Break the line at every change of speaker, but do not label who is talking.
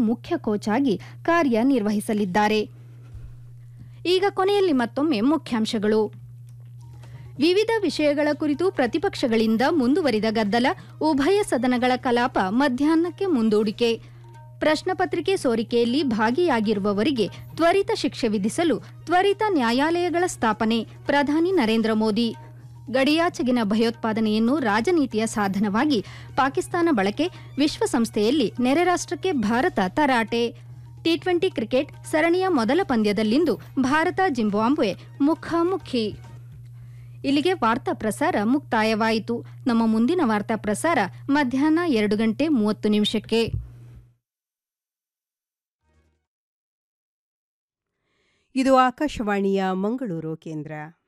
ಮುಖ್ಯ ಕೋಚ್ ಆಗಿ ಕಾರ್ಯನಿರ್ವಹಿಸಲಿದ್ದಾರೆ ಈಗ ಕೊನೆಯಲ್ಲಿ ಮತ್ತೊಮ್ಮೆ ಮುಖ್ಯಾಂಶಗಳು ವಿವಿಧ ವಿಷಯಗಳ ಕುರಿತು ಪ್ರತಿಪಕ್ಷಗಳಿಂದ ಮುಂದುವರಿದ ಗದ್ದಲ ಉಭಯ ಸದನಗಳ ಕಲಾಪ ಮಧ್ಯಾಹ್ನಕ್ಕೆ ಮುಂದೂಡಿಕೆ ಪ್ರಶ್ನಪತ್ರಿಕೆ ಸೋರಿಕೆಯಲ್ಲಿ ಭಾಗಿಯಾಗಿರುವವರಿಗೆ ತ್ವರಿತ ಶಿಕ್ಷೆ ವಿಧಿಸಲು ತ್ವರಿತ ನ್ಯಾಯಾಲಯಗಳ ಸ್ಥಾಪನೆ ಪ್ರಧಾನಿ ನರೇಂದ್ರ ಮೋದಿ ಗಡಿಯಾಚೆಗಿನ ಭಯೋತ್ಪಾದನೆಯನ್ನು ರಾಜನೀತಿಯ ಸಾಧನವಾಗಿ ಪಾಕಿಸ್ತಾನ ಬಳಕೆ ವಿಶ್ವಸಂಸ್ಥೆಯಲ್ಲಿ ನೆರೆ ರಾಷ್ಟ್ರಕ್ಕೆ ಭಾರತ ತರಾಟೆ ಟಿ ಟ್ವೆಂಟಿ ಕ್ರಿಕೆಟ್ ಸರಣಿಯ ಮೊದಲ ಪಂದ್ಯದಲ್ಲಿಂದು ಭಾರತ ಜಿಂಬಾಬ್ವೆ ಮುಖಾಮುಖಿ ಇಲ್ಲಿಗೆ ವಾರ್ತಾ ಪ್ರಸಾರ ಮುಕ್ತಾಯವಾಯಿತು ನಮ್ಮ ಮುಂದಿನ ವಾರ್ತಾ ಪ್ರಸಾರ ಮಧ್ಯಾಹ್ನ ಎರಡು ಗಂಟೆ ಮೂವತ್ತು ನಿಮಿಷಕ್ಕೆ
ಇದು ಆಕಾಶವಾಣಿಯ ಮಂಗಳೂರು ಕೇಂದ್ರ